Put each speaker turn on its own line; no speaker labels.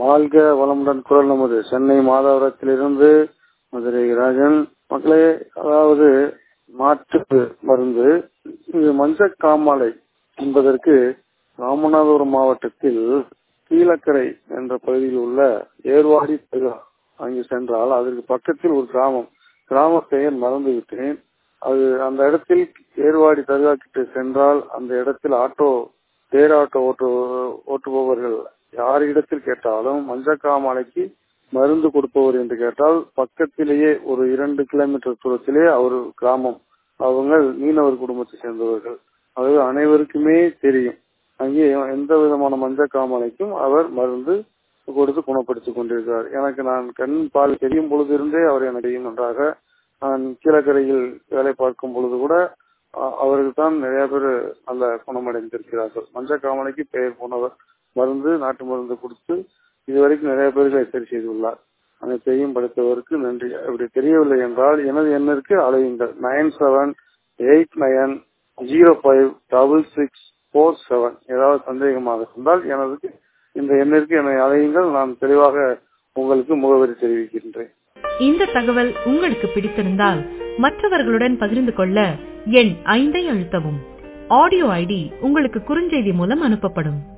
வாழ்க வளமுடன் குரல் நமது சென்னை மாதவரத்திலிருந்து மதுரை ராஜன் மக்களே அதாவது மாற்று மருந்து இது மஞ்சக்காமாலை என்பதற்கு ராமநாதபுரம் மாவட்டத்தில் கீழக்கரை என்ற பகுதியில் உள்ள ஏர்வாடி தர்கா அங்கு சென்றால் அதற்கு பக்கத்தில் ஒரு கிராமம் கிராம பெயர் மறந்து விட்டேன் அது அந்த இடத்தில் ஏர்வாடி தர்கா கிட்ட சென்றால் அந்த இடத்தில் ஆட்டோ தேர் ஆட்டோ ஓட்டு ஓட்டுபவர்கள் யார் இடத்தில் கேட்டாலும் மஞ்சக்காமாலைக்கு மருந்து கொடுப்பவர் என்று கேட்டால் பக்கத்திலேயே ஒரு இரண்டு கிலோமீட்டர் தூரத்திலே அவர் கிராமம் அவங்க மீனவர் குடும்பத்தை சேர்ந்தவர்கள் அது அனைவருக்குமே தெரியும் அங்கே எந்த விதமான மஞ்சக்காமலைக்கும் அவர் மருந்து கொடுத்து குணப்படுத்திக் கொண்டிருக்கிறார் எனக்கு நான் கண் பால் தெரியும் பொழுது இருந்தே அவர் எனக்கு தெரியும் நன்றாக நான் கீழக்கரையில் வேலை பார்க்கும் பொழுது கூட அவர்கள் தான் நிறைய பேர் நல்ல குணமடைந்திருக்கிறார்கள் மஞ்சக்காமலைக்கு பெயர் போனவர் மருந்து நாட்டு மருந்து கொடுத்து இதுவரைக்கும் நிறைய பேர்களை சரி செய்துள்ளார் அனைத்தையும் படித்தவருக்கு நன்றி அப்படி தெரியவில்லை என்றால் எனது எண்ணிற்கு அழையுங்கள் nine seven eight nine zero five double six four seven ஏதாவது சந்தேகமாக இருந்தால் எனது இந்த எண்ணிற்கு என்னை அழையுங்கள் நான் தெளிவாக உங்களுக்கு முகவரி தெரிவிக்கின்றேன்
இந்த தகவல் உங்களுக்கு பிடித்திருந்தால் மற்றவர்களுடன் பகிர்ந்து கொள்ள எண் ஐந்தை அழுத்தவும் ஆடியோ ஐடி உங்களுக்கு குறுஞ்செய்தி மூலம் அனுப்பப்படும்